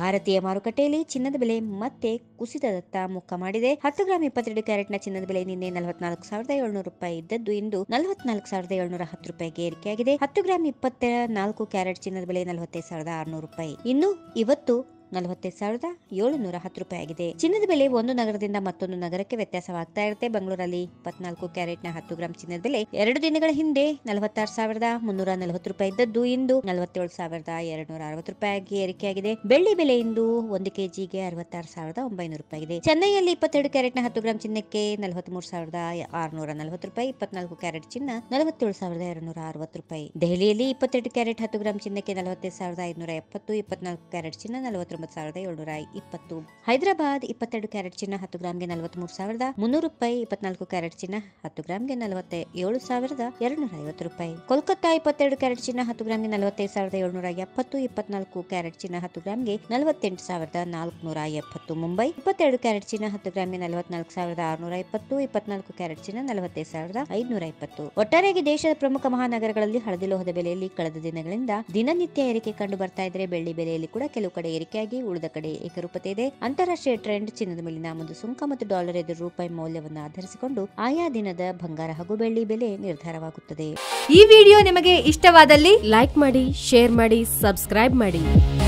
ಭಾರತೀಯ ಮಾರುಕಟ್ಟೆಯಲ್ಲಿ ಚಿನ್ನದ ಬೆಲೆ ಮತ್ತೆ ಕುಸಿತದತ್ತ ಮುಖ ಮಾಡಿದೆ ಹತ್ತು ಗ್ರಾಂ ಇಪ್ಪತ್ತೆರಡು ಕ್ಯಾರೆಟ್ನ ಚಿನ್ನದ ಬೆಲೆ ನಿನ್ನೆ ನಲವತ್ನಾಲ್ಕು ಸಾವಿರದ ಏಳ್ನೂರು ರೂಪಾಯಿ ಇದ್ದದ್ದು ಇಂದು ನಲವತ್ನಾಲ್ಕು ಸಾವಿರದ ಏಳ್ನೂರ ಹತ್ತು ರೂಪಾಯಿಗೆ ಏರಿಕೆಯಾಗಿದೆ ಹತ್ತು ಗ್ರಾಂ ಇಪ್ಪತ್ತ ನಾಲ್ಕು ಕ್ಯಾರೆಟ್ ಚಿನ್ನದ ಬೆಲೆ ನಲವತ್ತೈದು ಸಾವಿರದ ಆರುನೂರು ರೂಪಾಯಿ ಇನ್ನು ಇವತ್ತು ನಲವತ್ತೈದು ಸಾವಿರದ ಏಳುನೂರ ಹತ್ತು ರೂಪಾಯಿ ಆಗಿದೆ ಚಿನ್ನದ ಬೆಲೆ ಒಂದು ನಗರದಿಂದ ಮತ್ತೊಂದು ನಗರಕ್ಕೆ ವ್ಯತ್ಯಾಸವಾಗ್ತಾ ಇರುತ್ತೆ ಬೆಂಗಳೂರಲ್ಲಿ ಇಪ್ಪತ್ನಾಲ್ಕು ಕ್ಯಾರೆಟ್ನ ಹತ್ತು ಗ್ರಾಂ ಚಿನ್ನದ ಬೆಲೆ ಎರಡು ದಿನಗಳ ಹಿಂದೆ ನಲವತ್ತಾರು ಸಾವಿರದ ಮುನ್ನೂರ ನಲವತ್ತು ರೂಪಾಯಿ ಇದ್ದದ್ದು ಇಂದು ನಲವತ್ತೇಳು ಸಾವಿರದ ಎರಡ್ನೂರ ಅರವತ್ತು ರೂಪಾಯಿಗೆ ಏರಿಕೆಯಾಗಿದೆ ಬೆಳ್ಳಿ ಬೆಲೆ ಇಂದು ಒಂದು ಕೆಜಿಗೆ ಅರವತ್ತಾರು ಸಾವಿರದ ಒಂಬೈನೂರು ರೂಪಾಯಿ ಇದೆ ಚೆನ್ನೈಯಲ್ಲಿ ಇಪ್ಪತ್ತೆರಡು ಕ್ಯಾರೆಟ್ನ ಹತ್ತು ಗ್ರಾಂ ಚಿನ್ನಕ್ಕೆ ನಲವತ್ಮೂರು ಸಾವಿರದ ಆರುನೂರ ನಲವತ್ತು ರೂಪಾಯಿ ಇಪ್ಪತ್ನಾಲ್ಕು ಕ್ಯಾರೆಟ್ ಚಿನ್ನ ನಲವತ್ತೇಳು ಸಾವಿರದ ಎರಡ್ನೂರ ಅರವತ್ತು ರೂಪಾಯಿ ದೆಹಲಿಯಲ್ಲಿ ಇಪ್ಪತ್ತೆರಡು ಕ್ಯಾರೆಟ್ ಹತ್ತು ಗ್ರಾಂ ಚಿನ್ನಕ್ಕೆ ನಲವತ್ತೈದು ಸಾವಿರದ ಐದುನೂರ ಎಪ್ಪತ್ತು ಇಪ್ಪತ್ನಾಲ್ಕು ಕ್ಯಾರೆಟ್ ಚಿನ್ನ ನಲವತ್ತೊಂಬತ್ತು ಸಾವಿರದ ಏಳ್ನೂರ ಇಪ್ಪತ್ತು ಹೈದರಾಬಾದ್ ಇಪ್ಪತ್ತೆರಡು ಕ್ಯಾರೆಟ್ ಚಿನ್ನ ಹತ್ತು ಗ್ರಾಂಗೆ ನಲವತ್ಮೂರು ಸಾವಿರದ ಮುನ್ನೂರು ರೂಪಾಯಿ ಇಪ್ಪತ್ನಾಲ್ಕು ಕ್ಯಾರೆಟ್ ಚಿನ್ನ ಹತ್ತು ಗ್ರಾಂಗೆ ನಲವತ್ತ ಏಳು ಸಾವಿರದ ಎರಡ್ನೂರ ಐವತ್ತು ರೂಪಾಯಿ ಕೋಲ್ಕತ್ತಾ ಇಪ್ಪತ್ತೆರಡು ಕ್ಯಾರೆಟ್ ಚಿನ್ನ ಹತ್ತು ಗ್ರಾಂಗೆ ನಲವತ್ತೈದು ಸಾವಿರದ ಏಳ್ನೂರ ಎಪ್ಪತ್ತು ಇಪ್ಪತ್ನಾಲ್ಕು ಕ್ಯಾರೆಟ್ ಚಿನ್ನ ಹತ್ತು ಗ್ರಾಂಗೆ ನಲವತ್ತೆಂಟು ಸಾವಿರದ ನಾಲ್ಕುನೂರ ಎಪ್ಪತ್ತು ಮುಂಬೈ ಇಪ್ಪತ್ತೆರಡು ಕ್ಯಾರೆಟ್ ಚಿನ್ನ ಹತ್ತು ಗ್ರಾಂಗೆ ನಲವತ್ನಾಲ್ಕು ಸಾವಿರದ ಆರುನೂರ ಇಪ್ಪತ್ತು ಇಪ್ಪತ್ನಾಲ್ಕು ಕ್ಯಾರೆಟ್ ಚಿನ್ನ ನಲವತ್ತೈದು ಸಾವಿರದ ಐದುನೂರ ಇಪ್ಪತ್ತು ಒಟ್ಟಾರೆಯಾಗಿ ದೇಶದ ಪ್ರಮುಖ ಮಹಾನಗರಗಳಲ್ಲಿ ಹಳದಿ ಲೋಹದ ಬೆಲೆಯಲ್ಲಿ ಕಳೆದ ದಿನಗಳಿಂದ ದಿನನಿತ್ಯ ಏರಿಕೆ ಕಂಡು ಬರ್ತಾ ಇದ್ರೆ ಬೆಳ್ಳಿ ಬೆಲೆಯಲ್ಲಿ ಕೂಡ ಕೆಲವು ಕಡೆ ಏರಿಕೆಯಾಗಿ ಉಳಿದ ಕಡೆ ಏಕರೂಪತೆ ಇದೆ ಅಂತಾರಾಷ್ಟ್ರೀಯ ಟ್ರೆಂಡ್ ಚಿನ್ನದ ಮೇಲಿನ ಒಂದು ಸುಂಕ ಮತ್ತು ಡಾಲರ್ ಎದುರು ರೂಪಾಯಿ ಮೌಲ್ಯವನ್ನು ಆಧರಿಸಿಕೊಂಡು ಆಯಾ ದಿನದ ಬಂಗಾರ ಹಾಗೂ ಬೆಳ್ಳಿ ಬೆಲೆ ನಿರ್ಧಾರವಾಗುತ್ತದೆ ಈ ವಿಡಿಯೋ ನಿಮಗೆ ಇಷ್ಟವಾದಲ್ಲಿ ಲೈಕ್ ಮಾಡಿ ಶೇರ್ ಮಾಡಿ ಸಬ್ಸ್ಕ್ರೈಬ್ ಮಾಡಿ